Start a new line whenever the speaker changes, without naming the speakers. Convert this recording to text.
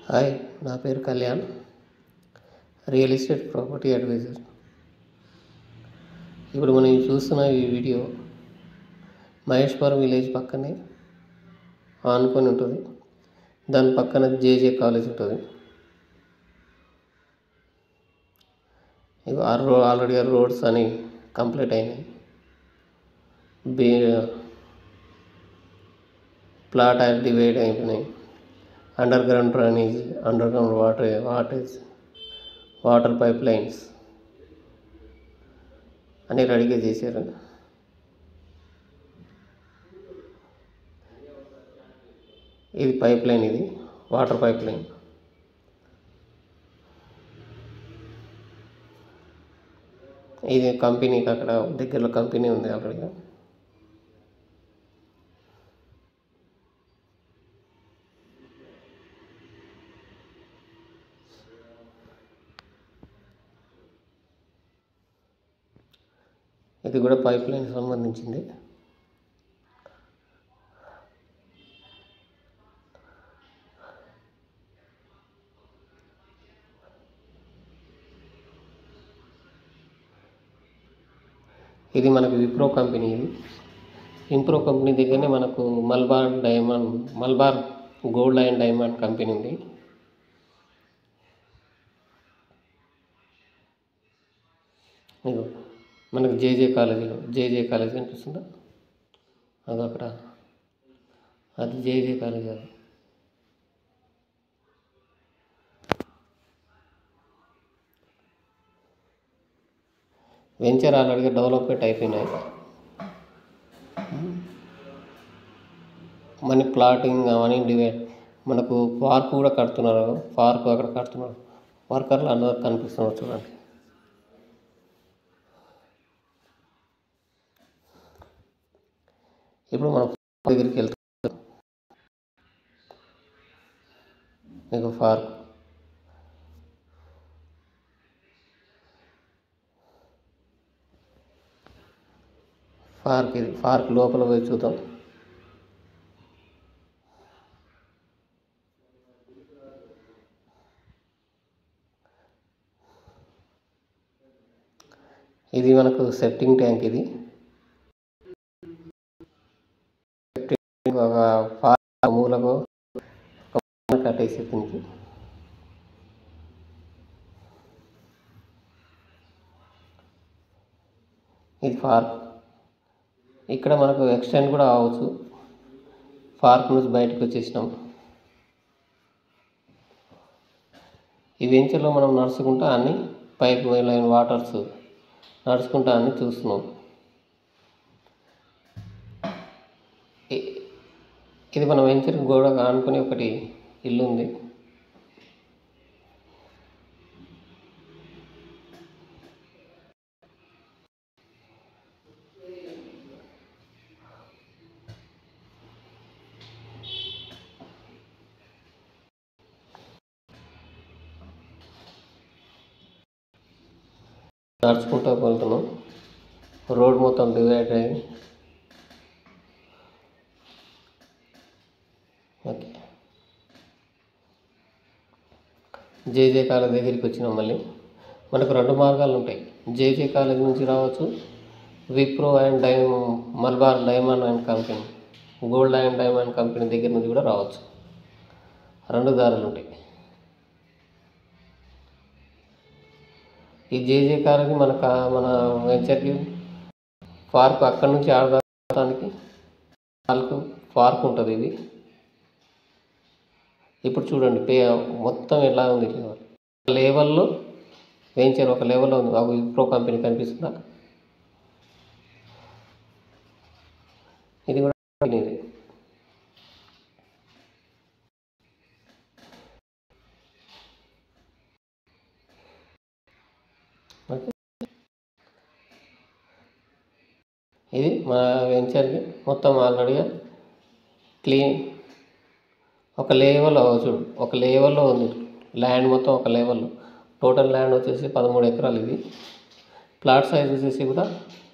hi నా పేరు Kalyan real estate property advisor ఇప్పుడు మనం ఈ చూస్తున్న ఈ వీడియో మహేశ్వరం విలేజ్ పక్కనే ఆనుకొని ఉంటుంది దాని పక్కన జేజే కాలేజ్ ఉంటుంది ఇవి ఆ రో ఆల్రెడీ ఆ రోడ్స్ అని కంప్లీట్ అయినాయి బే ప్లాట్ అది డివైడ్ అయిపోయినాయి underground drainage underground water waters water pipelines అన్నీ రెడీగా చేశారు ఇది పైప్ లైన్ ఇది వాటర్ పైప్ లైన్ ఇది కంపెనీకి అక్కడ దగ్గరలో కంపెనీ ఉంది ఆల్రెడీగా ఇది కూడా పైప్ లైన్ సంబంధించింది ఇది మనకు విప్రో కంపెనీ ఇది విప్రో కంపెనీ దగ్గరనే మనకు Malabar diamond Malabar gold and diamond company ఉంది ఇదిగో మనకు జేజే కాలేజీలో జేజే కాలేజ్ కనిపిస్తుందా అది అక్కడ అది జేజే కాలేజ్ అది వెంచర్ ఆల్రెడీగా డెవలప్మెంట్ అయిపోయినాయి మన ప్లాటింగ్ అవన్నీ డివైడ్ మనకు పార్క్ కూడా కడుతున్నారు పార్క్ అక్కడ కడుతున్నారు వర్కర్లు అందరూ కనిపిస్తున్నారు చూడండి ఇప్పుడు మనం దగ్గరికి వెళ్తాం మీకు పార్క్ పార్క్ ఇది పార్క్ లోపల పోయి చూద్దాం ఇది మనకు సెప్టింగ్ ట్యాంక్ ఇది ఒక పార్క్ మూలకు ఒక మూల కట్టేసి దీనికి ఇది పార్క్ ఇక్కడ మనకు ఎక్స్టెండ్ కూడా అవ్వచ్చు పార్క్ నుంచి బయటకు వచ్చేసినాం ఈ వెంచర్లో మనం నడుచుకుంటా అన్ని పైప్ లైన్ వాటర్స్ నడుచుకుంటా అన్ని చూస్తున్నాం ఇ- ఇది మన వెంచర్ గోడ ఆనుకుని ఒకటి ఇల్లు ఉంది నడుచుకుంటూ వెళ్తున్నాం రోడ్ మొత్తం డివైడ్ అయ్యి ఓకే జేజే కాలేజ్ దగ్గరికి వచ్చినాం మళ్ళీ మనకు రెండు మార్గాలు ఉంటాయి జేజే కాలేజ్ నుంచి రావచ్చు విప్రో అండ్ డై Malabar diamond and company gold and diamond company దగ్గర నుంచి కూడా రావచ్చు రెండు దారులు ఉంటాయి ఈ జేజే కాలేజ్ మన కా- మన వెంచర్కి పార్క్ అక్కడి నుంచి ఆడదానికి పార్క్ పార్క్ ఉంటుంది ఇది ఇప్పుడు చూడండి పే మొత్తం ఎలా ఉంది లెవెల్ లెవెల్లో వెంచర్ ఒక లెవెల్లో ఉంది ఒక విప్రో కంపెనీ కనిపిస్తుందా ఇది కూడా కంపెనీ ఇది ఓకే ఇది మా వెంచర్కి మొత్తం ఆల్రెడీగా క్లీన్ ఒక లేవల్లో చూడు ఒక లేవల్లో ఉంది ల్యాండ్ మొత్తం ఒక లెవెల్లో టోటల్ ల్యాండ్ వచ్చేసి పదమూడు ఎకరాలు ఇది ప్లాట్ సైజ్ వచ్చేసి కూడా